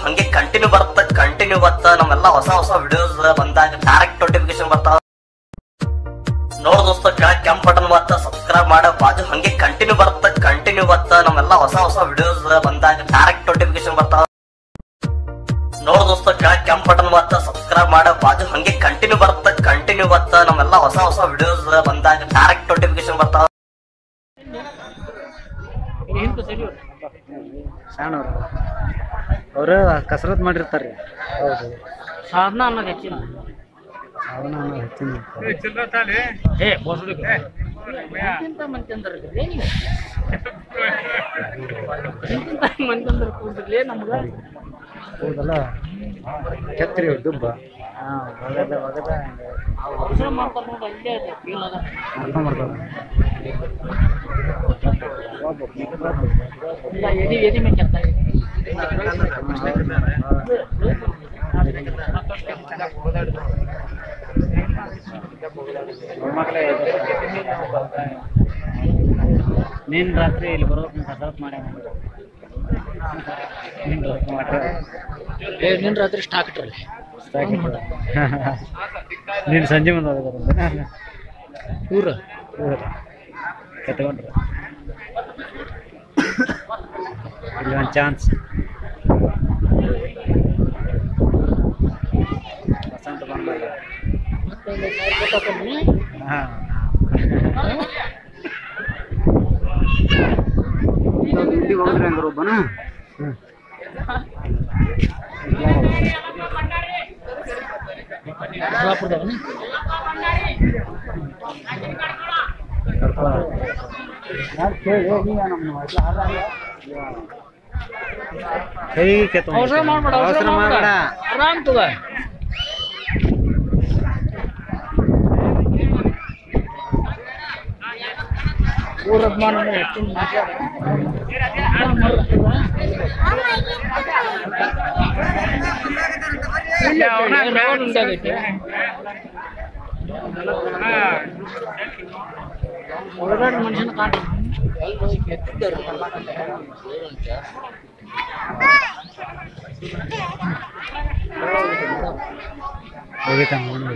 ಹಂಗೆ ಕಂಟಿನ್ಯೂ ಬರುತ್ತೆ ಕಂಟಿನ್ಯೂ ಬತ್ತ ನಮ್ಮೆಲ್ಲ ಹೊಸ ಹೊಸ ವಿಡಿಯೋಸ್ ಬಂದಾಗ ಡೈರೆಕ್ಟ್ ನೋಟಿಫಿಕೇಶನ್ ಬರ್ತಾವ ನೋಡ್ ದೋಸ್ತ ಕೆಳಗ್ ಕೆಂಪ್ ಬಟನ್ ಬತ್ತ ಸಬ್ಸ್ಕ್ರೈಬ್ ಮಾಡ ಬಾಜು ಹಂಗೆ ಕಂಟಿನ್ಯೂ ಬರುತ್ತೆ ಕಂಟಿನ್ಯೂ ಬತ್ತ ನಮ್ಮೆಲ್ಲ ಹೊಸ ಹೊಸ ವಿಡಿಯೋಸ್ ಬಂದಾಗ ಡೈರೆಕ್ಟ್ ನೋಟಿಫಿಕೇಶನ್ ಬರ್ತಾವ ನೋಡ್ ದೋಸ್ತ ಕೆಳಗ್ ಕೆಂಪ್ ಬಟನ್ ಬತ್ತ ಸಬ್ಸ್ಕ್ರೈಬ್ ಮಾಡ ಬಾಜು ಹಂಗೆ ಕಂಟಿನ್ಯೂ ಬರುತ್ತೆ ಕಂಟಿನ್ಯೂ ಬತ್ತ ನಮ್ಮೆಲ್ಲ ಹೊಸ ಹೊಸ ವಿಡಿಯೋಸ್ ಬಂದಾಗ ಡೈರೆಕ್ಟ್ ನೋಟಿಫಿಕೇಶನ್ ಬರ್ತಾವ ಶಾಣವ್ರು ಅವರು ಕಸರತ್ ಮಾಡಿರ್ತಾರೆ ಹೌದು ಸಾಧನ ಅನ್ನೋದು ಹೆಚ್ಚಿನ ಅವನ ಹೆಚ್ಚಿನ ಏ ಎಂತ ಮಂದಿ ಅಂದ್ರಲ್ರಿ ನೀವು ಎಂತ ಮಂದಿ ಅಂದ್ರ ಕೂದ್ರಲೇ ನಮ್ಗ ಹೌದಲ್ಲ ಕೆತ್ತರಿ ದುಬ್ಬ ಹಾಂ ಒಗದ ಒಗದ ಅವಸರ ಮಾಡ್ತಾರ ನೋಡಿ ಅಲ್ಲೇ ಅದ ಫೀಲ್ ಅದ ಅರ್ಥ ಮಾಡ್ತಾರೆ ಇಲ್ಲ ಎದಿ ಎದಿ ಮೇಲೆ ಕೆತ್ತ ನೀನ್ ರಾತ್ರಿ ಇಲ್ಲಿ ಬರೋಕ್ ಕಸರತ್ ಮಾಡಿ ನೀನ್ ರಾತ್ರಿ ಮಾಡ್ರಿ. ಏ ನಿನ್ ರಾತ್ರಿ ಸ್ಟಾಕ್ ಇಟ್ರಲ್ಲಿ ನೀನ್ ಸಂಜೆ ಮುಂದೆ ಹೋಗೋದಂದ್ರೆ ಇವ್ರ ಕತ್ಕೊಂಡ್ರೆ ಇಲ್ಲಿ ಒಂದು ಚಾನ್ಸ್ ವಸಂತ ಬಂದಾಗ ಮತ್ತೊಂದು ಸಾವಿರ ಕೊಟ್ಟಾಕಮ್ಮಿ. ಹಾಂ ಇಂಟಿಗೆ ಹೋಗಿದ್ರೆ ಹಂಗಾರ ಒಬ್ಬನ ಬಿಜಾಪುರದವನ? ಕೈ ಕೆತ್ತ ಅವಸರ ಮಾಡ್ಬೇಡ ಅವಸರ ಮಾಡಬೇಡ ಆರಾಮ್ ತಗ ಊರ ಅಭಿಮಾನ ಹೆಚ್ಚಿನ ಮಾತಾಡ ಒಳಗಡೆ ಮನುಷ್ಯನ ಕಾಣ ಹೋಗಿತ್ತ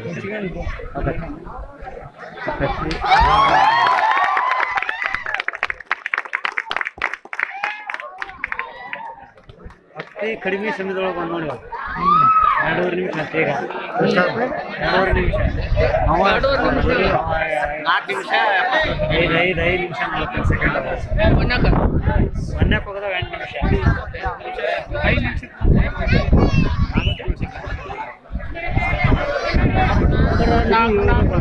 ಅತಿ ಕಡಿಮೆ ಸಮಯದೊಳಗೆ ಬಂದು ನೋಡಿ ಅವ್ರು. ಎರಡೂವರೆ ನಿಮಿಷ ಅಷ್ಟೇ ಈಗ ಎರಡೂವರೆ ನಿಮಿಷ ಎರಡೂವರೆ ನಿಮಿಷ. ನಾಲ್ಕು ನಿಮಿಷ ಐದು ಐದು ಐದು ನಿಮಿಷ ನಲವತ್ತು ಸೆಕೆಂಡ್ ಮನ್ಯಾಗ ಮನ್ಯಾಗ ಹೋಗೋದಾಗ ಎಂಟು ನಿಮಿಷ ಐದು ನಿಮಿಷ ನಾಲ್ಕು ನಾಲ್ಕು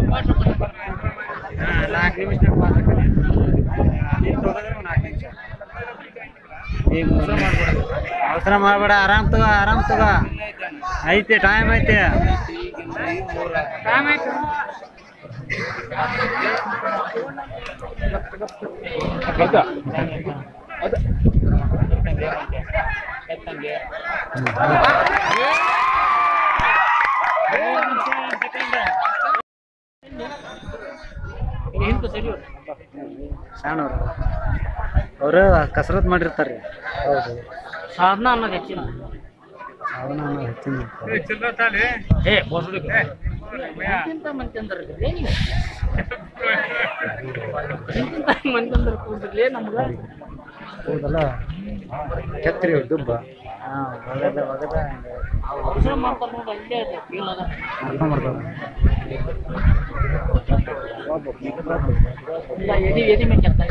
ಹಾಂ ನಾಲ್ಕು ನಿಮಿಷ ಪಾಸ್ ಆಕತಿ. ನೀನ್ ತಗೋದ್ರೆ ಒಂದ್ ನಾಲ್ಕು ನಿಮಿಷ ಈಗ ಅವಸರ ಮಾಡ್ಬೇಡ ಅವಸರ ಮಾಡಬೇಡ ಆರಾಮ್ ತಗೋ ಆರಾಮ್ ತಗೋ ಐತೆ ಟೈಮ್ ಐತೆ ಏನು ಸರಿ ಶಾಣವ್ರು ಅವರು ಕಸರತ್ ಮಾಡಿರ್ತಾರೆ ಹೌದು ಸಾಧನ ಅನ್ನೋದು ಹೆಚ್ಚಿನ ಅವನ ಹೆಚ್ಚಿನ ಏ ಎಂತ ಮಂದಿ ಅಂದ್ರಲ್ರಿ ನೀವು ಎಂತ ಮಂದಿ ಅಂದ್ರ ಕೂದ್ರಲೇ ನಮ್ಗ ಹೌದಲ್ಲ ಕೆತ್ತರಿ ದುಬ್ಬ ಹಾಂ ಒಗದ ಒಗದ ಅವಸರ ಮಾಡ್ತಾರ ನೋಡಿ ಅಲ್ಲೇ ಅದ ಫೀಲ್ ಅದ ಅರ್ಥ ಮಾಡ್ತಾರೆ ಇಲ್ಲ ಎದಿ ಎದಿ ಮೇಲೆ ಕೆತ್ತ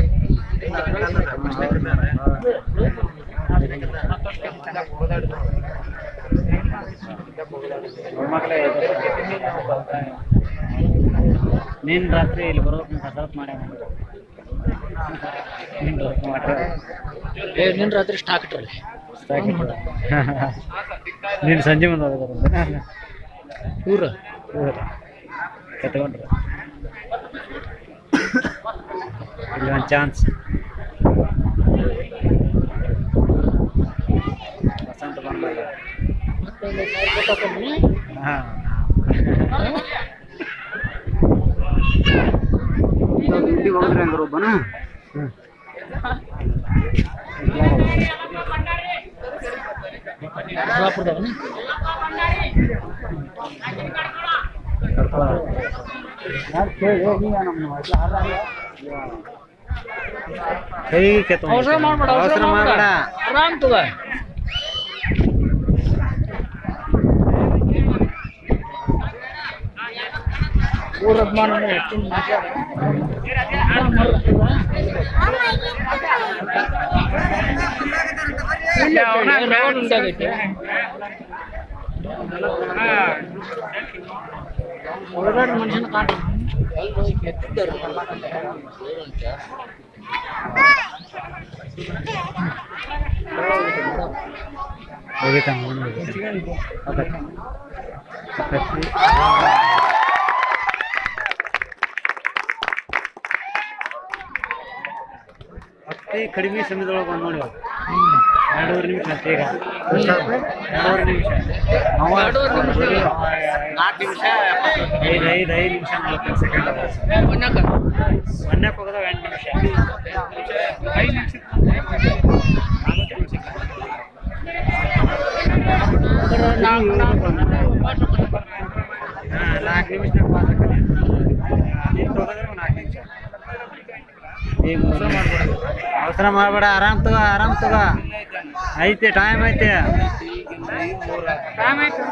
ನೀನ್ ರಾತ್ರಿ ಇಲ್ಲಿ ಬರೋಕ್ ಕಸರತ್ ಮಾಡಿ ನೀನ್ ರಾತ್ರಿ ಮಾಡ್ರಿ. ಏ ನಿನ್ ರಾತ್ರಿ ಸ್ಟಾಕ್ ಇಟ್ರಲ್ಲಿ ನೀನ್ ಸಂಜೆ ಮುಂದೆ ಹೋಗೋದಂದ್ರೆ ಇವ್ರ ಕತ್ಕೊಂಡ್ರೆ ಇಲ್ಲಿ ಒಂದು ಚಾನ್ಸ್ ವಸಂತ ಬಂದಾಗ ಮತ್ತೊಂದು ಸಾವಿರ ಕೊಟ್ಟಾಕಮ್ಮಿ. ಹಾಂ ಇಂಟಿಗೆ ಹೋಗಿದ್ರೆ ಹಂಗಾರ ಒಬ್ಬನ ಬಿಜಾಪುರದವನ ಕೈ ಕೆತ್ತ ಅವಸರ ಮಾಡ್ಬೇಡ ಅವಸರ ಮಾಡಬೇಡ ಆರಾಮ್ ತಗೋ ಊರ ಅಭಿಮಾನ ಹೆಚ್ಚಿನ ಮಾತಾಡ ಉಂಟಾಗೈತೆ ಒಳಗಡೆ ಮನುಷ್ಯನ ಕಾಣ ಎತ್ತಿದ್ದಾರೆ ಹೋಗಿತ್ತ ಅತಿ ಕಡಿಮೆ ಸಮಯದೊಳಗೆ ಬಂದು ನೋಡಿ ಇವಾಗ. ಎರಡೂವರೆ ನಿಮಿಷ ಅಂತ ಈಗ ಎರಡೂವರೆ ನಿಮಿಷ ಅವ- ಎರಡೂವರೆ ನಿಮಿಷ. ನಾಲ್ಕು ನಿಮಿಷ ಐದು ಐದು ಐದು ನಿಮಿಷ ನಲ್ವತ್ತೈದು ಸೆಕೆಂಡ್ ಮನ್ಯಾಗ ಮೊನ್ನೆಕ್ ಹೋಗದ ಎಂಟು ನಿಮಿಷ ಐದು ನಿಮಿಷ ನಾಲ್ಕು ನಿಮಿಷಕ್ಕೆ ನಾಲ್ಕು ನಾಲ್ಕು ಹಾ, ನಾಲ್ಕು ನಿಮಿಷನಾಗ ಪಾಸ್ ಆಕತಿ ನೀನು ತಗೋದ್ರೆ ಒಂದು ನಾಲ್ಕು ನಿಮಿಷ ಈಗ ಅವಸರ ಮಾಡ್ಬೇಡ ಅವಸರ ಮಾಡಬೇಡ ಆರಾಮ್ ತಗೋ ಆರಾಮ್ ತಗೋ ಐತೆ ಟೈಮ್ ಐತೆ ಟೈಮ್ ಐತೆ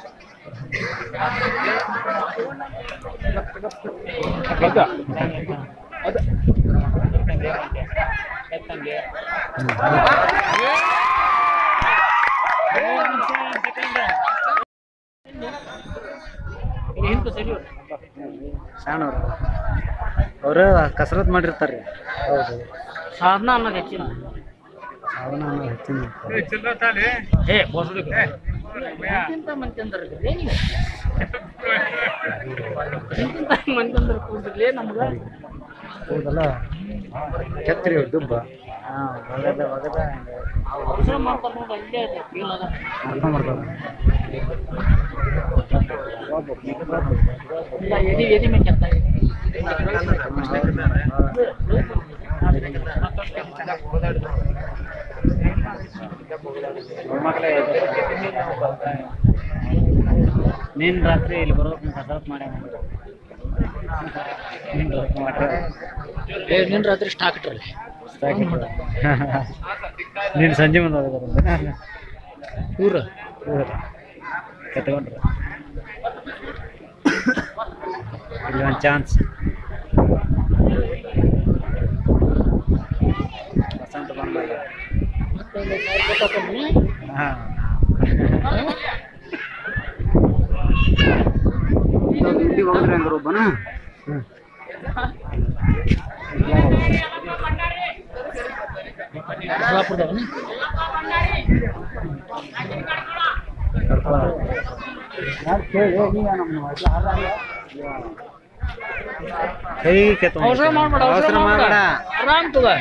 ಹಿಂದೆ ಸರಿ ಸಣ್ಣವ್ರು ಅವರು ಕಸರತ್ ಮಾಡಿರ್ತಾರೆ ಹೌದು ಸಾಧನ ಅನ್ನೋದು ಹೆಚ್ಚಿನ ಅವನ ಹೆಚ್ಚಿನ ಏ ಎಂತ ಮಂತ್ಯಂದ್ರೆ ನೀವು ಎಂತ ಮಂತ್ಯಂದ್ರೆ ಕೂದಿರ್ಲಿ ನಮ್ಗೆ ಹೌದಲ್ಲ ಛತ್ರಿ ದುಬ್ಬ ಹಾಂ ಒಳ್ಳೆದ ಒಗದ ಅವಸರ ಮಾಡ್ತಾರೆ ನೋಡಿ ಅಲ್ಲೇ ಇದೆ feel ಅದ ಮಾಡ್ಕೊಂಬರ್ತಾವ ಇಲ್ಲ ಎದಿ ಎದಿ ಮೇಲೆ ಕೆತ್ತ ನೀನ್ ರಾತ್ರಿ ಇಲ್ಲಿ ಬರ್ಬೇಕು ಕಸರತ್ ಮಾಡಿ ನೀನ್ ರಾತ್ರಿ ಮಾಡ್ರಿ. ಏ ನಿನ್ನ ರಾತ್ರಿ ಸ್ಟಾಕ್ ಇಟ್ರಲ್ಲಿ ನೀನ್ ಸಂಜೆ ಮುಂದೆ ಹೋಗೋದು ಊರ ಕೆತ್ಕೊಂಡ್ರು ಇಲ್ಲಿ ಒಂದು ಚಾನ್ಸ್ ವಸಂತ ಬಂದಾಗ ಮತ್ತೊಂದು ಸಾವಿರ ಕೊಟ್ಟಕೊಡ್ನಿ. ಹಾಂ ಇಲ್ಲಿ ಹೋದ್ರೆ ಹಂಗಾರ ಒಬ್ಬನ ಹ್ಞೂ ಬಿಜಾಪುರದವನ ಕೈ ಕೆತ್ತ ಅವಸರ ಮಾಡ್ಬೇಡ ಅವಸರ ಮಾಡಬೇಡ ಆರಾಮ್ ತಗೋ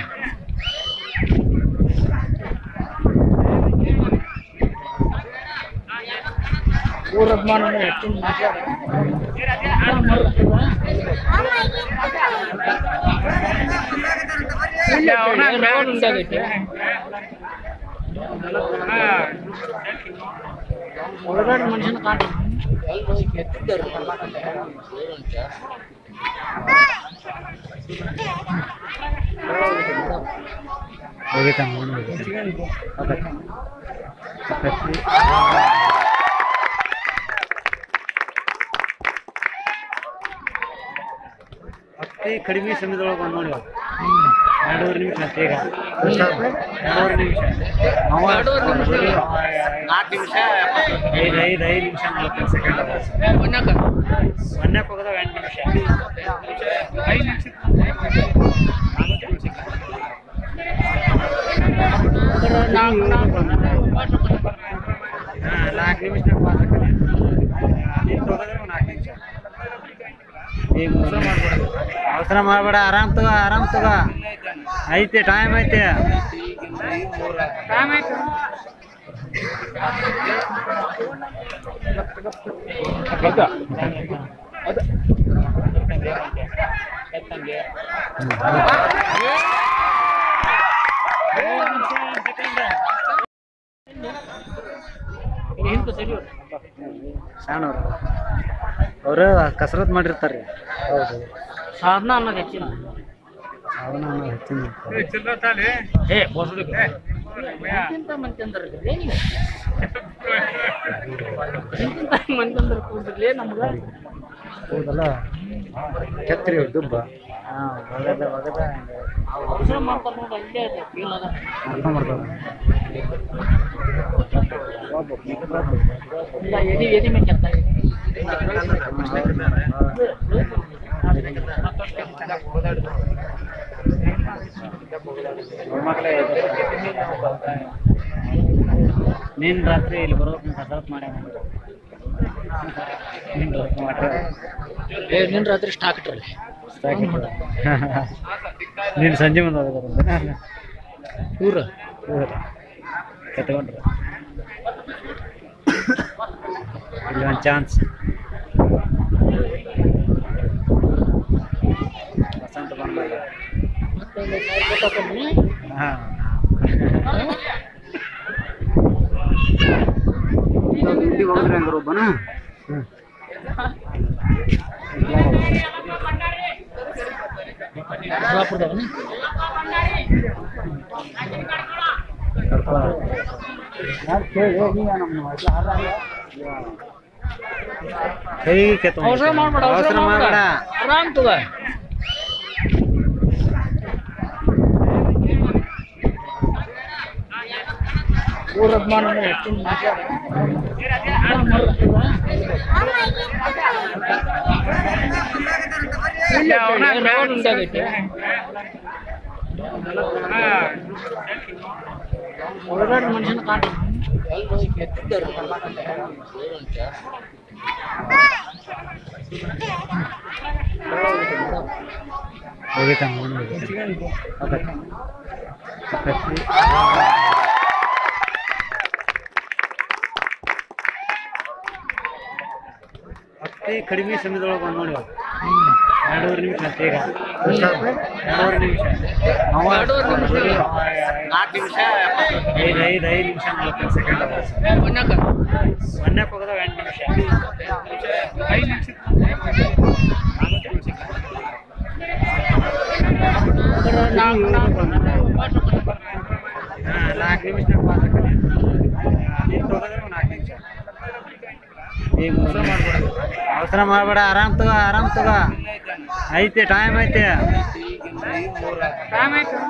ಊರ ಅಭಿಮಾನ ಹೆಚ್ಚಿನ ಮಾತಾಡ ಉಂಟಾಗೈತೆ ಒಳಗಡೆ ಮನುಷ್ಯನ ಕಾಣ ಎತ್ತಿದ್ದಾರೆ ಹೋಗಿತ್ತ ಅತಿ ಕಡಿಮೆ ಸಮಯದೊಳಗೆ ಬಂದು ನೋಡಿ ಇವಾಗ. ಎರಡೂವರೆ ನಿಮಿಷ ಅಂತ ಈಗ ಎರಡೂವರೆ ನಿಮಿಷ ಅವ- ಎರಡೂವರೆ ನಿಮಿಷ. ನಾಲ್ಕು ನಿಮಿಷ ಐದು ಐದು ಐದು ನಿಮಿಷ ನಲ್ವತ್ತೈದು ಸೆಕೆಂಡ್ ಮನ್ಯಾಗ ಮೊನ್ನೆಕ್ ಹೋಗದ ಎಂಟು ನಿಮಿಷ ಐದು ನಿಮಿಷ ನಾಲ್ಕು ನಿಮಿಷಕ್ಕೆ ನಾಲ್ಕು ನಾಲ್ಕು ಹಾಂ ನಾಲ್ಕು ನಿಮಿಷನಾಗ ಪಾಸ್ ಆಕತಿ ನೀನು ತಗೋದ್ರೆ ಒಂದು ನಾಲ್ಕು ನಿಮಿಷ ಈಗ ಅವಸರ ಮಾಡ್ಬೇಡ ಅವಸರ ಮಾಡಬೇಡ ಆರಾಮ್ ತಗೋ ಆರಾಮ್ ತಗೋ ಐತೆ ಟೈಮ್ ಐತೆ ಟೈಮ್ ಐತೆ ಹಿಂದೆ ಸರಿ ಶಾಣವ್ರು ಅವರು ಕಸರತ್ ಮಾಡಿರ್ತಾರೆ ಹೌದು ಸಾಧನ ಅನ್ನೋದು ಹೆಚ್ಚಿನ ಅವನ ಹೆಚ್ಚಿನ ಏ ಎಂತೆಂತ ಮಂದಿ ಅಂದ್ರಲ್ರಿ ನೀವು ಎಂತೆಂತ ಮಂದಿ ಅಂದ್ರ ಕೂದ್ರಲೇ ನಮ್ಗ ಹೌದಲ್ಲ ಛತ್ರಿ ದುಬ್ಬ ಹಾಂ ಒಗದ ಒಗದ ಅವಸರ ಮಾಡ್ತಾರ ನೋಡಿ ಅಲ್ಲೇ ಅದ ಫೀಲ್ ಅದ ಅರ್ಥ ಮಾಡ್ತಾರೆ ಇಲ್ಲ ಎದಿ ಎದಿ ಮೇಲೆ ಕೆತ್ತ ನೀನ್ ರಾತ್ರಿ ಇಲ್ಲಿ ಬರೋಕೆ ಕಸರತ್ ಮಾಡ್ಯಾನ ನೀನ್ ರಾತ್ರಿ ಮಾಡ್ಯಾರ ಏ ನಿನ್ ರಾತ್ರಿ ಸ್ಟಾಕ್ ಇಟ್ರಲ್ಲಿ ನೀನು ಸಂಜೆ ಮುಂದೆ ಹೋಗೋದು ಊರ ಕತ್ಕೊಂಡ್ರು ಇಲ್ಲಿ ಒಂದು ಚಾನ್ಸ್ ವಸಂತ ಬಂದಾಗ ಮತ್ತೊಂದು ಸಾವಿರ ಕೊಟ್ಟಾಕೊಂಡ್ರಿ ಹಾಂ ಇಲ್ಲಿ ಹೋಗಿದ್ರೆ ಹಂಗಾರ ಒಬ್ಬನ ಹ್ಞೂ ಸೋಲಾಪುರದವನ ಕೈ ಕೆತ್ತ ಅವಸರ ಮಾಡ್ಬೇಡ ಅವಸರ ಮಾಡಬೇಡ ಆರಾಮ್ ತಗ ಊರ ಅಭಿಮಾನ ಹೆಚ್ಚಿನ ಮಾತಾಡ ಉಂಟಾಗೈತೆ ಒಳಗಡೆ ಮನುಷ್ಯನ ಕಾಣ ಹೋಗಿತ್ತ ಅತಿ ಕಡಿಮೆ ಸಮಯದೊಳಗೆ ಬಂದು ನೋಡಿ ಇವಾಗ. ಎರಡೂವರೆ ನಿಮಿಷ ಅಂತ ಈಗ ಎರಡೂವರೆ ನಿಮಿಷ ಅವ ಎರಡೂವರೆ ನಿಮಿಷ. ನಾಲ್ಕು ನಿಮಿಷ ಐದು ಐದು ಐದು ನಿಮಿಷ ನಲವತ್ತು ಸೆಕೆಂಡ್ ಬನ್ನಕ ಸೊನ್ನೆ ಹೋಗದ ಎಂಟು ನಿಮಿಷ ಐದು ನಿಮಿಷ ನಾಲ್ಕು ನಾಲ್ಕು ಹಾಂ ನಾಲ್ಕು ನಿಮಿಷ ಪಾಸ್ ಆಕಡೆ ನೀನು ತೊಗೊಂಡ್ರೆ ಒಂದು ನಾಲ್ಕು ನಿಮಿಷ ಈಗ ಅವಸರ ಮಾಡಬೇಡ ಅವಸರ ಮಾಡಬೇಡ ಆರಾಮ್ ತಗೋ ಆರಾಮ್ ತಗೋ ಐತೆ ಟೈಮ್ ಐತೆ ಟೈಮ್ ಆಯ್ತು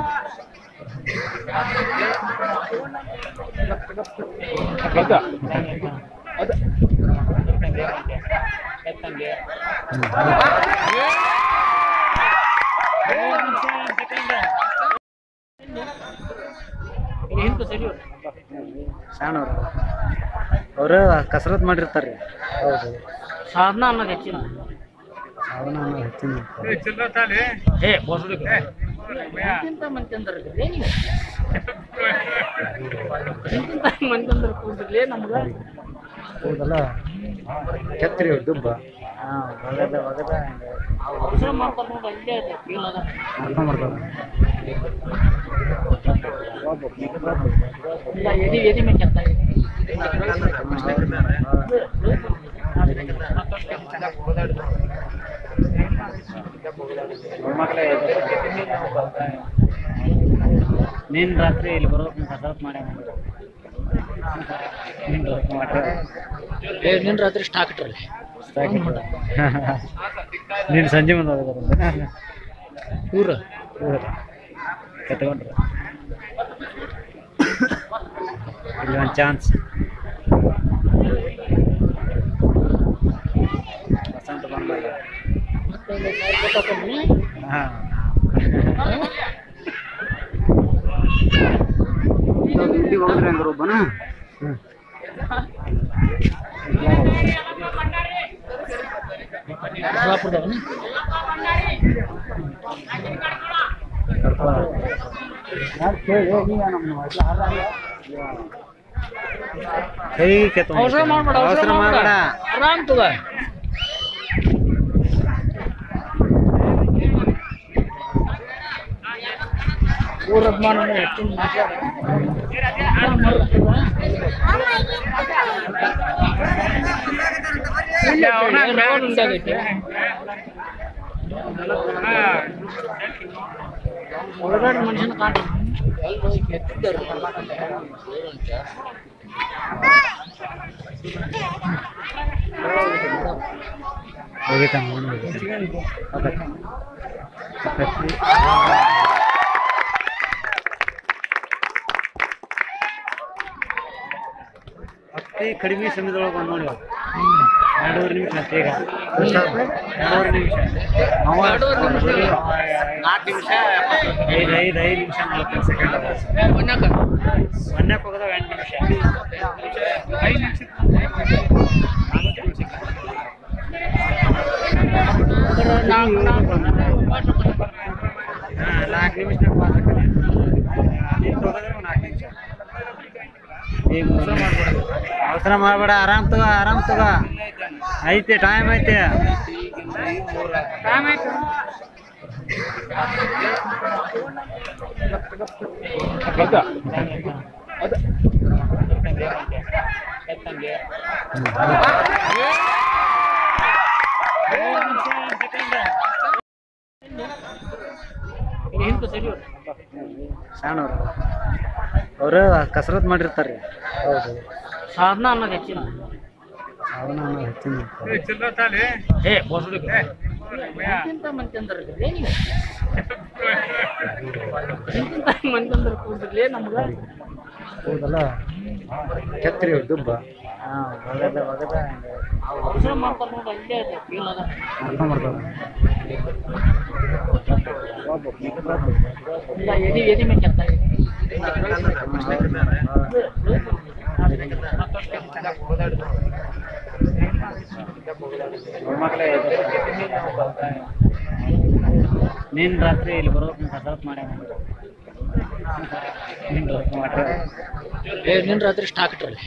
ಹಿಂದೆ ಸರಿ ಶಾಣವ್ರು ಅವರು ಕಸರತ್ ಮಾಡಿರ್ತಾರೆ ಹೌದು ಸಾಧನ ಅನ್ನೋದು ಹೆಚ್ಚಿನ ಅವನ ಹೆಚ್ಚಿನ ಏ ಎಂತೆಂತ ಮಂದಿ ಅಂದ್ರಲ್ರಿ ನೀವು ಎಂತೆಂತ ಮಂದಿ ಅಂದ್ರ ಕೂದ್ರಲೇ ನಮ್ಗ ಹೌದಲ್ಲ ಛತ್ರಿ ದುಬ್ಬ ಹಾಂ ಒಗದ ಒಗದ ಅವಸರ ಮಾಡ್ತಾರ ನೋಡಿ ಅಲ್ಲೇ ಅದ ಫೀಲ್ ಅದ ಅರ್ಥ ಮಾಡ್ತಾರೆ ಇಲ್ಲ ಎದಿ ಎದಿ ಮೇಲೆ ಕೆತ್ತ ನೀನ್ ರಾತ್ರಿ ಇಲ್ಲಿ ಬರೋಕೆ ಕಸರತ್ ಮಾಡ್ಯಾನ ನೀನ್ ರಾತ್ರಿ ಮಾಡ್ಯಾರ ಏ ನಿನ್ ರಾತ್ರಿ ಸ್ಟಾಕ್ ಇಟ್ರಲ್ಲಿ ನೀನು ಸಂಜೆ ಮುಂದೆ ಹೋಗೋದು ಊರ ಕತ್ಕೊಂಡ್ರು ಇಲ್ಲಿ ಒಂದು ಚಾನ್ಸ್ ವಸಂತ ಬಂದಾಗ ಮತ್ತೊಂದು ಸಾವಿರ ಕೊಟ್ಟಾಕೊಂಡ್ರಿ ಹಾಂ ಇಲ್ಲಿ ಹೋಗಿದ್ರೆ ಹಂಗಾರ ಒಬ್ಬನ ಹ್ಞೂ ಸೋಲಾಪುರದವನ ಕೈ ಕೆತ್ತ ಅವಸರ ಮಾಡ್ಬೇಡ ಅವಸರ ಮಾಡಬೇಡ ಆರಾಮ್ ತಗ ಊರ ಅಭಿಮಾನ ಹೆಚ್ಚಿನ ಮಾತಾಡ ರೌಂಡ್ ಉಂಟಾಗೈತೆ ಒಳಗಡೆ ಮನುಷ್ಯನ ಕಾಣ ಎತ್ತಿದ್ದಾರೆ ಹೋಗಿತ್ತ ಅತಿ ಕಡಿಮೆ ಸಮಯದೊಳಗೆ ಬಂದು ನೋಡಿ ಅವ್ರು. ಎರಡೂವರೆ ನಿಮಿಷ ಅಷ್ಟೇ ಈಗ ಎರಡೂವರೆ ನಿಮಿಷ ಅವ ಎರಡೂವರೆ ನಿಮಿಷ. ನಾಲ್ಕು ನಿಮಿಷ ಐದು ಐದು ಐದು ನಿಮಿಷ ನಲವತ್ತೈದು ಸೆಕೆಂಡ್ ಮನ್ಯಾಕ ಮೊನ್ನೆ ಹೋಗೋದಾಗ ಎಂಟು ನಿಮಿಷ ಐದು ನಿಮಿಷ ನಾಲ್ಕು ನಾಲ್ಕು ಹಾಂ ನಾಲ್ಕು ನಿಮಿಷ ಪಾಸ್ ಆಕತಿ ನೀನು ತೊಗೊಂಡ್ರೆ ಒಂದು ನಾಲ್ಕು ನಿಮಿಷ ಈಗ ಅವಸರ ಮಾಡ್ಬೇಡ ಅವಸರ ಮಾಡಬೇಡ ಆರಾಮ್ ತಗೋ ಆರಾಮ್ ತಗೋ ಐತೆ ಟೈಮ್ ಐತೆ ಟೈಮ್ ಐತೆ ಏನು ಸರಿ ಸಣ್ಣವ್ರು ಅವರು ಕಸರತ್ ಮಾಡಿರ್ತಾರೆ ಹೌದು ಸಾಧನ ಅನ್ನೋದು ಹೆಚ್ಚಿನ ಅವನ ಹೆಚ್ಚಿನ ಏ ಬೋಸುಡಿ ಎಂತ ಮಂದಿ ಅಂದ್ರೆ ನೀವು ಎಂತ ಮಂದಿ ಅಂದ್ರೆ ಕೂಡ್ರಿ ನಮ್ಗ ಹೌದಲ್ಲ ಛತ್ರಿ ದುಬ್ಬ ಹಾಂ ಒಗದ ಒಗದ ಅವಸರ ಮಾಡ್ತಾರೆ ನೋಡಿ ಅಲ್ಲೇ ಇದೆ feel ಅದ ಅರ್ಥ ಮಾಡ್ತಾರೆ ಇಲ್ಲ ಎದಿ ಎದಿ ಮೇಲೆ ಕೆತ್ತ ಮೊಮ್ಮಕ್ಕಳೇ ನೀನು ರಾತ್ರಿ ಇಲ್ಲಿ ಬರೋದು ನೀನು ಕಸರತ್ ಮಾಡಿ ನೀನು ವರ್ಕ್ ಮಾಡ್ರೆ ಏ ನಿನ್ ರಾತ್ರಿ ಸ್ಟಾಕ್ ಇಟ್ರಲ್ಲಿ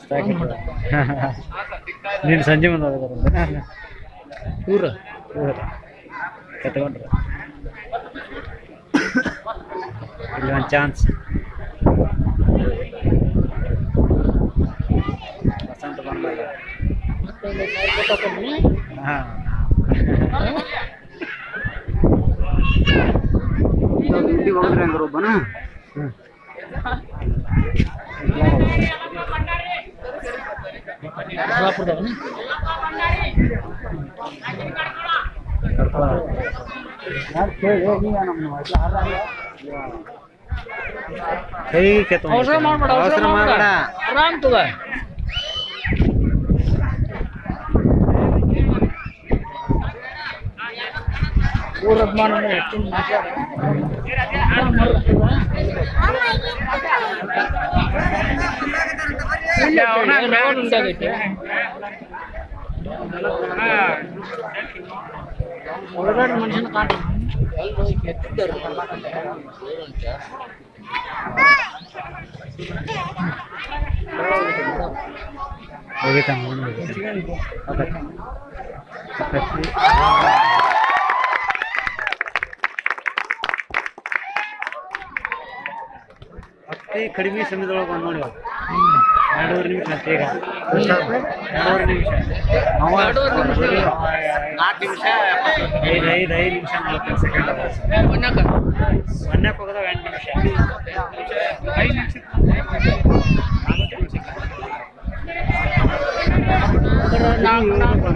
ನೀನು ಸಂಜೆ ಮುಂದೆ ಹೋಗೋದು ಊರ ಕತ್ಕೊಂಡ್ರೆ ಇಲ್ಲಿ ಒಂದು ಚಾನ್ಸ್ ವಸಂತ ಬಂದಾಗ ಮತ್ತೊಂದು ಸಾವಿರ ಕೊಟ್ಟಕೊಡ್ನಿ ಹಾಂ ಇಲ್ಲಿ ಹೋದ್ರೆ ಹಂಗಾರ ಒಬ್ಬನ ಹ್ಞೂ ಬಿಜಾಪುರದವನ ಕೈ ಕೆತ್ತ ಅವಸರ ಮಾಡ್ಬೇಡ ಅವಸರ ಮಾಡಬೇಡ ಆರಾಮ್ ತಗೋ ಊರ ಅಭಿಮಾನ ಹೆಚ್ಚಿನ ಮಾತಾಡ ರೌಂಡ್ ಉಂಟಾಗೈತೆ ಒಳಗಡೆ ಮನುಷ್ಯನ ಕಾಣ ಎತ್ತಿದ್ದಾರೆ ಹೋಗಿತ್ತ ಅತಿ ಕಡಿಮೆ ಸಮಯದೊಳಗೆ ಬಂದು ನೋಡಿ ಅವ್ರು. ಎರಡೂವರೆ ನಿಮಿಷ ಅಷ್ಟೇ ಈಗ ಎರಡೂವರೆ ನಿಮಿಷ ಅವ ಎರಡೂವರೆ ನಿಮಿಷ. ನಾಲ್ಕು ನಿಮಿಷ ಐದು ಐದು ಐದು ನಿಮಿಷ ನಲವತ್ತೈದು ಸೆಕೆಂಡ್ ಮನ್ಯಾಕ ಮೊನ್ನೆ ಹೋಗೋದಾಗ ಎಂಟು ನಿಮಿಷ ಐದು ನಿಮಿಷ ನಾಲ್ಕು ನಿಮಿಷ ನಾಲ್ಕು ನಾಲ್ಕು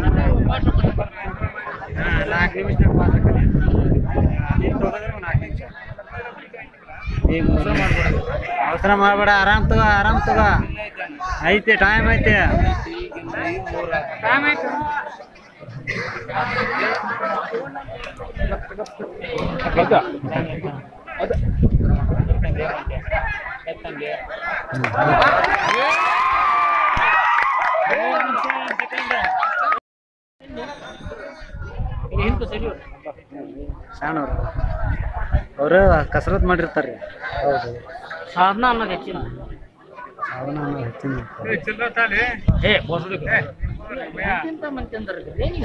ಹಾಂ ನಾಲ್ಕು ನಿಮಿಷ ಪಾಸ್ ಆಕತಿ ನೀನು ತೊಗೊಂಡ್ರೆ ಒಂದು ನಾಲ್ಕು ನಿಮಿಷ ಈಗ ಅವಸರ ಮಾಡ್ಬೇಡ ಅವಸರ ಮಾಡಬೇಡ ಆರಾಮ್ ತಗೋ ಆರಾಮ್ ತಗೋ ಐತೆ ಟೈಮ್ ಐತೆ ಟೈಮ್ ಐತೆ ಏನು ಸರಿ ಸಣ್ಣವ್ರು ಅವರು ಕಸರತ್ ಮಾಡಿರ್ತಾರೆ ಹೌದು ಸಾಧನ ಅನ್ನೋದು ಹೆಚ್ಚಿನ ಅವನ ಹೆಚ್ಚಿನ ಏ ಬೋಸುಡಿ ಎಂತ ಮಂದಿ ಅಂದ್ರೆ ನೀವು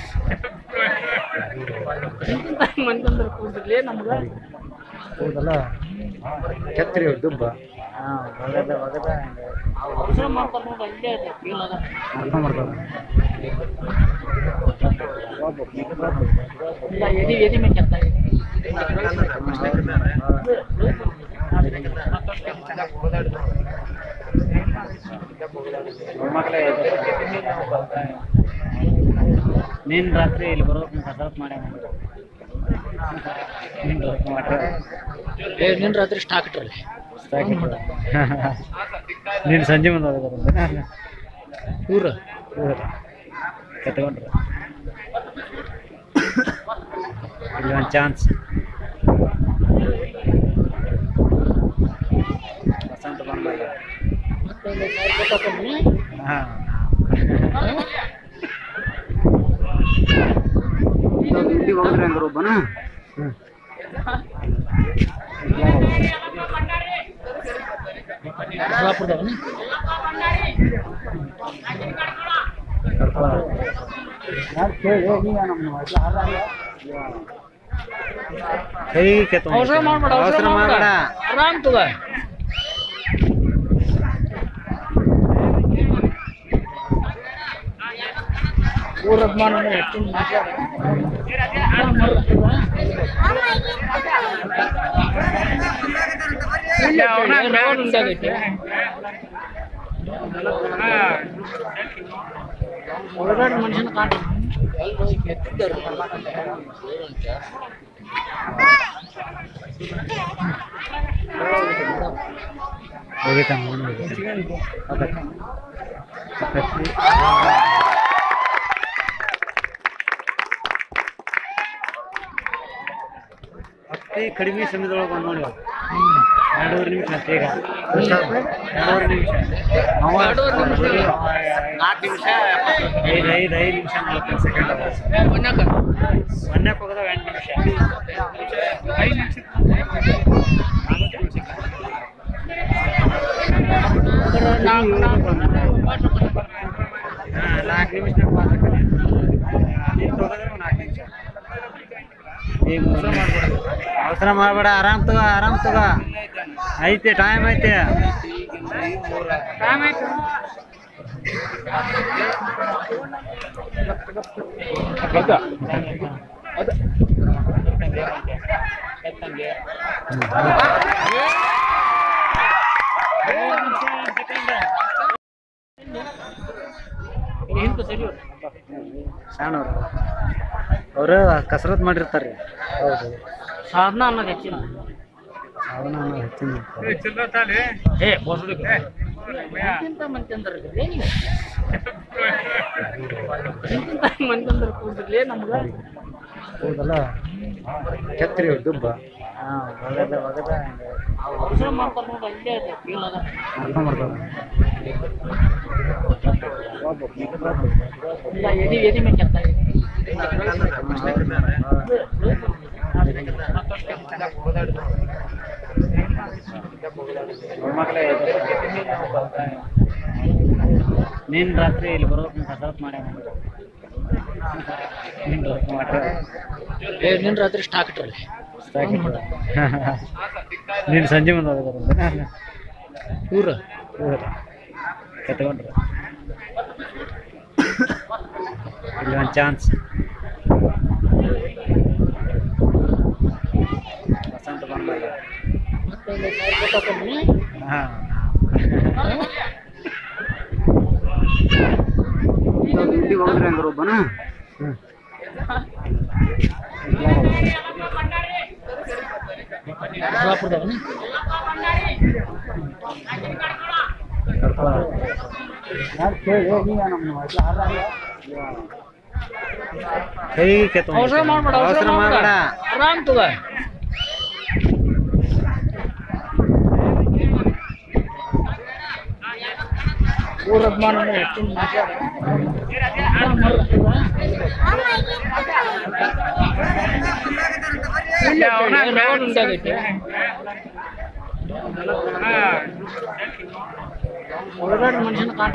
ಎಂತ ಮಂದಿ ಅಂದ್ರೆ ಕೂಡ್ರಿ ನಮ್ಗ ಹೌದಲ್ಲ ಛತ್ರಿ ದುಬ್ಬ ಹಾಂ ಒಗದ ಒಗದ ಹಂಗೆ ಅವಸರ ಮಾಡ್ತಾರೆ ನೋಡಿ ಅಲ್ಲೇ ಅದು feel ಅದ ಮಾಡ್ಕೊಂಬರ್ತಾರೆ ಇಲ್ಲ ಎದಿ ಎದಿ ಮೇಲೆ ಕೆತ್ತ ನೀನು ರಾತ್ರಿ ಇಲ್ಲಿ ಬರ್ಬೇಕು ಕಸರತ್ ಮಾಡಿ ನೀನು ಮಾಡಿ ಏ ನಿನ್ನ ರಾತ್ರಿ ಸ್ಟಾಕ್ ಇಟ್ರಲ್ಲಿ ನೀನು ಸಂಜೆ ಮುಂದೆ ಹೋಗೋದು ಇವ್ರು ಕತ್ಕೊಂಡ್ರು ಇಲ್ಲಿ ಒಂದು ಚಾನ್ಸ್ ವಸಂತ ಬಂದಾಗ ಮತ್ತೆ ಒಂದು ಸಾವಿರ ಕೊಟ್ಟಾಕೊಂಡ್ನಿ. ಹಾಂ ಇಂಟಿಗೆ ಹೋಗಿದ್ರೆ ಹಂಗಾರ ಒಬ್ಬನ ಹ್ಞೂ ಸೊಲ್ಲಾಪುರದವನ? ಕೈ ಕೆತ್ತ ಅವಸರ ಮಾಡ್ಬೇಡ ಅವಸರ ಮಾಡಬೇಡ ಆರಾಮ್ ತಗೋ ಊರ ಅಭಿಮಾನ ಹೆಚ್ಚಿನ ಮಾತಾಡ ಉಂಟಾಗೈತೆ ಒಳಗಡೆ ಮನುಷ್ಯನ ಕಾಣ ಹೋಗಿತ್ತ ಅತಿ ಕಡಿಮೆ ಸಮಯದೊಳಗೆ ಬಂದು ನೋಡಿ ಅವ್ರು. ಎರಡೂವರೆ ನಿಮಿಷ ಅಂತ ಈಗ ಎರಡೂವರೆ ನಿಮಿಷ ಅವ ಎರಡೂವರೆ ನಿಮಿಷ. ನಾಲ್ಕು ನಿಮಿಷ ಐದು ಐದು ಐದು ನಿಮಿಷ ನಲವತ್ತು ಸೆಕೆಂಡ್ ಮನ್ಯಾಗ ಮೊನ್ನೆ ಹೋಗದ ಎಂಟು ನಿಮಿಷ ಐದು ನಿಮಿಷ ನಾಲ್ಕು ನಾಲ್ಕು ಹಾಂ ನಾಲ್ಕು ನಿಮಿಷ ಪಾಸ್ ಆಕತಿ ನಿಂತು ಹೋಗೋದ್ರೆ ಒಂದು ನಾಲ್ಕು ನಿಮಿಷ ಈಗ ಅವಸರ ಮಾಡಬೇಡ ಅವಸರ ಮಾಡಬೇಡ ಆರಾಮ್ ತಗೋ ಆರಾಮ್ ತಗೋ ಐತೆ ಟೈಮ್ ಐತೆ ಟೈಮ್ ಆಯ್ತು ಹಿಂದೆ ಸರಿ ಸಣ್ಣವ್ರು ಅವರು ಕಸರತ್ ಮಾಡಿರ್ತಾರೆ ಹೌದು ಸಾಧನ ಅನ್ನೋದು ಹೆಚ್ಚಿನ ಅವನ ಹೆಚ್ಚಿನ ಏ ಬೋಸಡಿಗೆ ಎಂತೆಂತ ಮಂತ್ಯಂದ್ರ ನೀವು ಎಂತೆಂತ ಮಂತ್ಯಂದ್ರ ಕೂಡಿರ್ಲಿ ನಮ್ಗೆ ಹೌದಲ್ಲ ಛತ್ರಿ ದುಬ್ಬ ಹಾಂ ಒಗದ ಒಗದ ಹಂಗೆ ಅವಸರ ಮಾಡ್ತಾರೆ ನೋಡಿ ಅಲ್ಲೇ ಅದು feel ಅದ ಮಾಡ್ಕೊಂಬರ್ತಾರೆ ಇಲ್ಲ ಎದಿ ಎದಿ ಮೇಲೆ ಕೆತ್ತ ನೀನು ರಾತ್ರಿ ಇಲ್ಲಿ ಬರ್ಬೇಕು ಕಸರತ್ ಮಾಡಿ ನೀನು ಮಾಡಿ ಏ ನಿನ್ನ ರಾತ್ರಿ ಸ್ಟಾಕ್ ಇಟ್ರಲ್ಲಿ ನೀನು ಸಂಜೆ ಮುಂದೆ ಹೋಗೋದು ಇವ್ರು ಕತ್ಕೊಂಡ್ರು ಇಲ್ಲಿ ಒಂದು ಚಾನ್ಸ್ ವಸಂತ ಬಂದಾಗ ಮತ್ತೆ ಒಂದು ಸಾವಿರ ಕೊಟ್ಟಾಕೊಂಡ್ನಿ. ಹಾಂ ಇಂಟಿಗೆ ಹೋಗಿದ್ರೆ ಹಂಗಾರ ಒಬ್ಬನ ಹ್ಞೂ ಸೊಲ್ಲಾಪುರದವನ? ಕೈ ಕೆತ್ತ ಅವಸರ ಮಾಡ್ಬೇಡ ಅವಸರ ಮಾಡಬೇಡ ಆರಾಮ್ ತಗೋ ಊರ ಅಭಿಮಾನ ಹೆಚ್ಚಿನ ಮಾತಾಡ ಉಂಟಾಗೈತೆ ಒಳಗಡೆ ಮನುಷ್ಯನ ಕಾಣ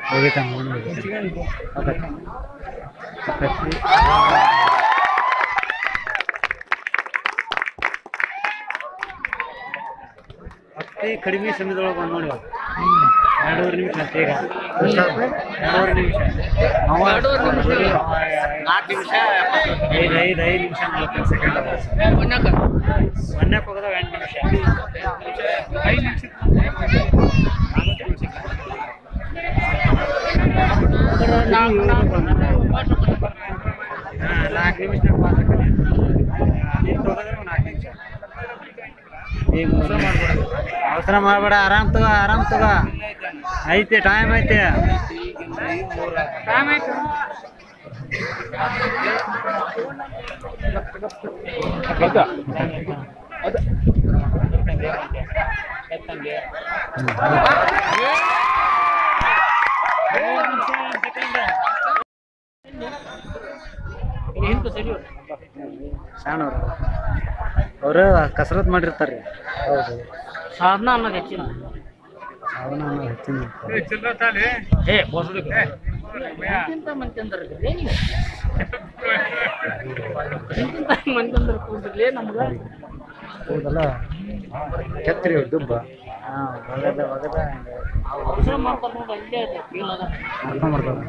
ಹೋಗಿತ್ತ ಹೋಗಿತ್ತ ಅತಿ ಕಡಿಮೆ ಸಮಯದೊಳಗೆ ಬಂದು ನೋಡಿ ಇವಾಗ. ಎರಡೂವರೆ ನಿಮಿಷ ಅಂತ ಈಗ ಎರಡೂವರೆ ನಿಮಿಷ ಅವ ನಾಲ್ಕು ನಿಮಿಷ ಐದು ಐದು ಐದು ನಿಮಿಷ ನಲವತ್ತೈದು ಸೆಕೆಂಡ್ ಒಂದಕ್ಕೆ ಹೋಗೋದಾಗ ಎಂಟು ನಿಮಿಷ ಐದು ನಿಮಿಷ ನಾಲ್ಕು ನಿಮಿಷ ಪಾಸ್ ನಿಂತು ಹೋಗೋದ್ರೆ ಒಂದು ನಾಲ್ಕು ನಿಮಿಷ ಈಗ ಅವಸರ ಮಾಡ್ಬೇಡ ಅವಸರ ಮಾಡಬೇಡ ಆರಾಮ್ ತಗೋ ಆರಾಮ್ ತಗೋ ಐತೆ ಟೈಮ್ ಐತೆ ಟೈಮ್ ಐತೆ ಸಣ್ಣವ್ರು ಅವರು ಕಸರತ್ ಮಾಡಿರ್ತಾರೆ ಹೌದು ಸಾಧನ ಅನ್ನೋದು ಹೆಚ್ಚಿನ ಅವನ ಹೆಚ್ಚಿನ ಏ ಎಂತೆಂತ ಮಂದಿ ಅಂದ್ರಲ್ರಿ ನೀವು ಎಂತೆಂತ ಮಂದಿ ಅಂದ್ರ ಕೂಡ್ರಿ ನಮ್ಗ ಹೌದಲ್ಲ ಕೆತ್ತರಿ ದುಬ್ಬ ಹಾಂ ಒಗದ ಒಗದ ಅವಸರ ಮಾಡ್ತಾರ ನೋಡಿ ಅಲ್ಲೇ ಅದ ಫೀಲ್ ಅದ ಅರ್ಥ ಮಾಡ್ತಾರೆ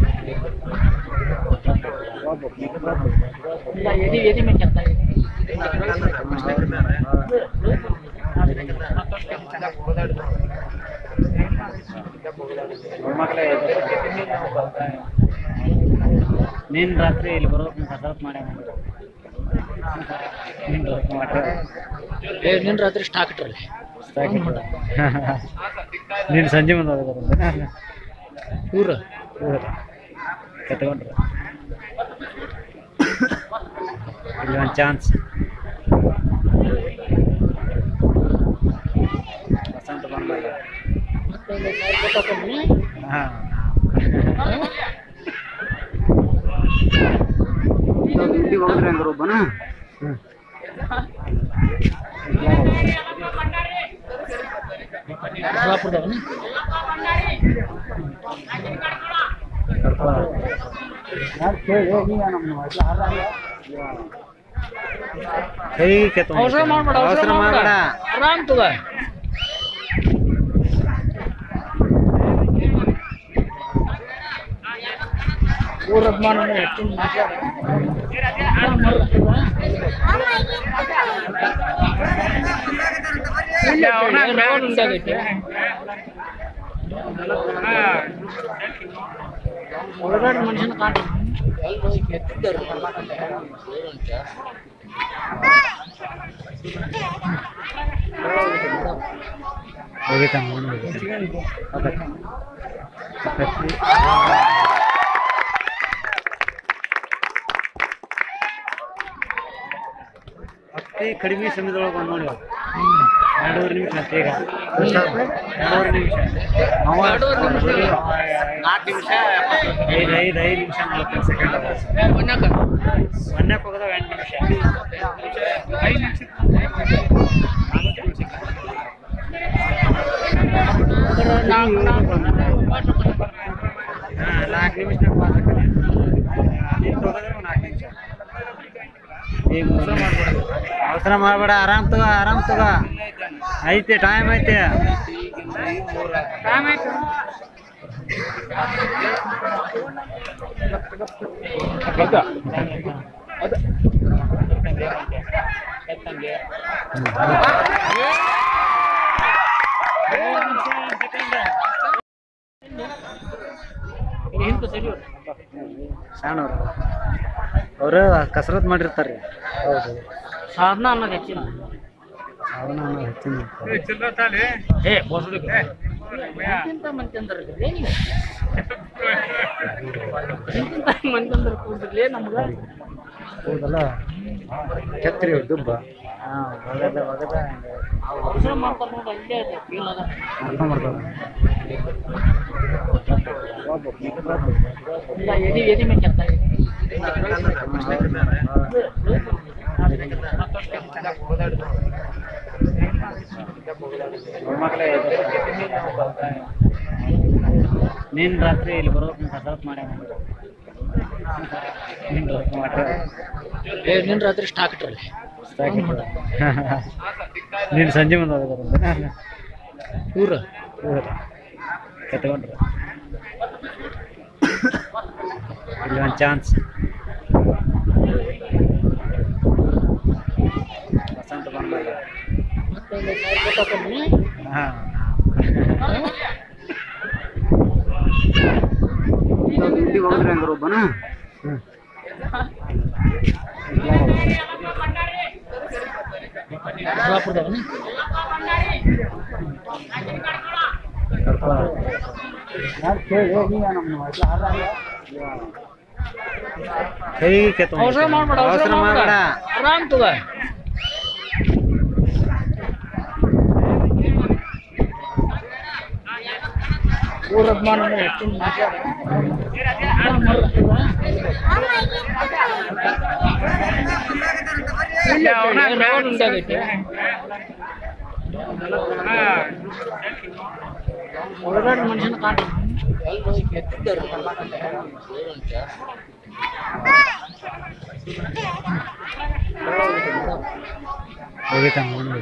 ಇಲ್ಲ ಎದಿ ಎದಿ ಮೇಲೆ ಕೆತ್ತ ನೀನು ರಾತ್ರಿ ಇಲ್ಲಿ ಬರೋಕೆ ಕಸರತ್ ಮಾಡಿ ಏ ನಿನ್ ರಾತ್ರಿ ಸ್ಟಾಕ್ ಇಟ್ರಲ್ಲಿ ನೀನು ಸಂಜೆ ಮುಂದೆ ಹೋಗೋದು ಊರ ಕಟ್ಕೊಂಡ್ರೆ ಇಲ್ಲಿ ಒಂದು ಚಾನ್ಸ್ ವಸಂತ ಬಂದಾಗ ಹಾಂ ದುಡ್ಡಿಗೆ ಹೋಗಿದ್ರೆ ಅಂದ್ರೆ ಒಬ್ಬನ ಹ್ಞೂ ಸೊಲ್ಲಾಪುರದವನ ಕೈ ಕೆತ್ತ ಅವಸರ ಮಾಡ್ಬೇಡ ಅವಸರ ಮಾಡಬೇಡ ಆರಾಮ್ ತಗ ಊರ ಅಭಿಮಾನ ಹೆಚ್ಚಿನ ಮಾತಾಡ ಒಳಗಡೆ ಮನುಷ್ಯನ ಕಾಣ ಹೋಗಿತ್ತ ಅತಿ ಕಡಿಮೆ ಸಮಯದೊಳಗೆ ಬಂದು ನೋಡಿ ಇವಾಗ. ಎರಡೂವರೆ ನಿಮಿಷ ಅಂತ ಈಗ ಎರಡೂವರೆ ನಿಮಿಷ ಅವ ನಾಲ್ಕು ನಿಮಿಷ ಐದು ಐದು ಐದು ನಿಮಿಷ ನಲವತ್ತೈದು ಸೆಕೆಂಡ್ ಒಂದಕ್ಕೆ ಹೋಗೋದಾಗ ಎಂಟು ನಿಮಿಷ ಐದು ನಿಮಿಷ ಹಾಂ ನಾಲ್ಕು ನಿಮಿಷ ಪಾಸ್ ನಿಂತು ಹೋಗೋದ್ರೆ ಒಂದು ನಾಲ್ಕು ನಿಮಿಷ ಈಗ ಅವಸರ ಮಾಡಬೇಡ ಅವಸರ ಮಾಡಬೇಡ ಆರಾಮ್ ತಗೋ ಆರಾಮ್ ತಗೋ ಐತೆ ಟೈಮ್ ಐತೆ ಟೈಮ್ ಐತೆ ಸಣ್ಣವ್ರು ಅವರು ಕಸರತ್ ಮಾಡಿರ್ತಾರೆ ಹೌದು ಸಾಧನ ಅನ್ನೋದು ಹೆಚ್ಚಿನ ಅವನ ಹೆಚ್ಚಿನ ಏ ಎಂತೆಂತ ಮಂದಿ ಅಂದ್ರಲ್ರಿ ನೀವು ಎಂತೆಂತ ಮಂದಿ ಅಂದ್ರ ಕೂಡ್ರಿ ನಮ್ಗ ಹೌದಲ್ಲ ಕೆತ್ತರಿ ದುಬ್ಬ ಹಾಂ ಒಗದ ಒಗದ ಅವಸರ ಮಾಡ್ತಾರ ನೋಡಿ ಅಲ್ಲೇ ಅದ ಫೀಲ್ ಅದ ಅರ್ಥ ಮಾಡ್ತಾರೆ ಇಲ್ಲ ಎದಿ ಎದಿ ಮೇಲೆ ಕೆತ್ತ ನೀನ್ ರಾತ್ರಿ ಇಲ್ಲಿ ಬರ್ಬೇಕು ಕಸರತ್ ಮಾಡ್ಯಾನ ನೀನ್ ಬರ್ಬೇಕು ಮಾಡ್ಯಾರ ಏ ನಿನ್ನ ರಾತ್ರಿ ಸ್ಟಾಕ್ ಇಟ್ರಲ್ಲಿ ನೀನು ಸಂಜೆ ಮುಂದೆ ಹೋಗೋದು ಇವ್ರು ಕತ್ಕೊಂಡ್ರು ಇಲ್ಲಿ ಒಂದು ಚಾನ್ಸ್ ವಸಂತ ಬಂದಾಗ ಮತ್ತೊಂದು ಸಾವಿರ ಕೊಟ್ಟಾಕೊಂಡ್ನಿ. ಹಾಂ ಇಲ್ಲಿ ಹೋದ್ರೆ ಹಂಗಾರ ಒಬ್ಬನ ಬಿಜಾಪುರದವನ? ಕೈ ಕೆತ್ತ ಅವಸರ ಮಾಡ್ಬೇಡ ಅವಸರ ಮಾಡಬೇಡ ಆರಾಮ್ ತಗೋ ಊರ ಅಭಿಮಾನ ಹೆಚ್ಚಿನ ಮಾತಾಡ ಉಂಟಾಗೈತೆ ಒಳಗಡೆ ಮನುಷ್ಯನ ಕಾಣ ಎತ್ತಿದ್ದಾರೆ ಹೋಗಿತ್ತ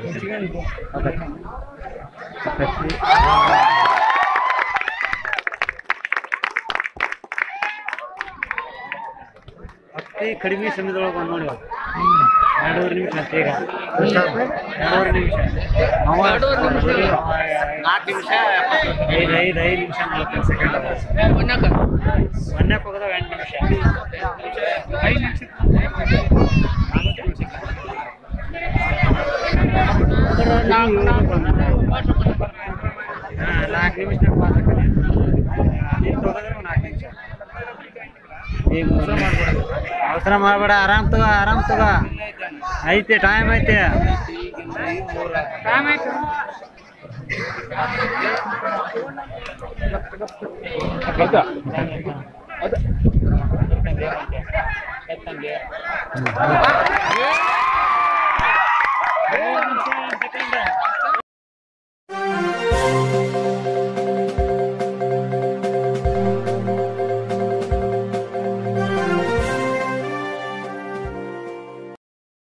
ಅತಿ ಕಡಿಮೆ ಸಮಯದೊಳಗೆ ಬಂದು ನೋಡಿ ಇವಾಗ. ಎರಡೂವರೆ ನಿಮಿಷ ಅಂತ ಈಗ ಎರಡೂವರೆ ನಿಮಿಷ ಅವ ಎರಡೂವರೆ ನಿಮಿಷ. ನಾಲ್ಕು ನಿಮಿಷ ಐದು ಐದು ಐದು ನಿಮಿಷ ನಲ್ವತ್ತೈದು ಸೆಕೆಂಡ್ ಮನ್ಯಾಗ ಮೊನ್ನೆಕ್ಕೆ ಹೋಗೋದಾಗ ಎಂಟು ನಿಮಿಷ ಐದು ನಿಮಿಷ ನಾಲ್ಕು ನಿಮಿಷಕ್ಕೆ ನಾಲ್ಕು ನಾಲ್ಕು ಹಾಂ ನಾಲ್ಕು ನಿಮಿಷನಾಗ ಪಾಸ್ ಆಕತಿ ನಿಂತು ಹೋಗೋದ್ರೆ ಒಂದು ನಾಲ್ಕು ನಿಮಿಷ ಈಗ ಅವಸರ ಮಾಡ್ಬೇಡ ಅವಸರ ಮಾಡಬೇಡ ಆರಾಮ್ ತಗೋ ಆರಾಮ್ ತಗೋ ಐತೆ ಟೈಮ್ ಐತೆ ಟೈಮ್ ಆಯ್ತು ಹ್ಮ್.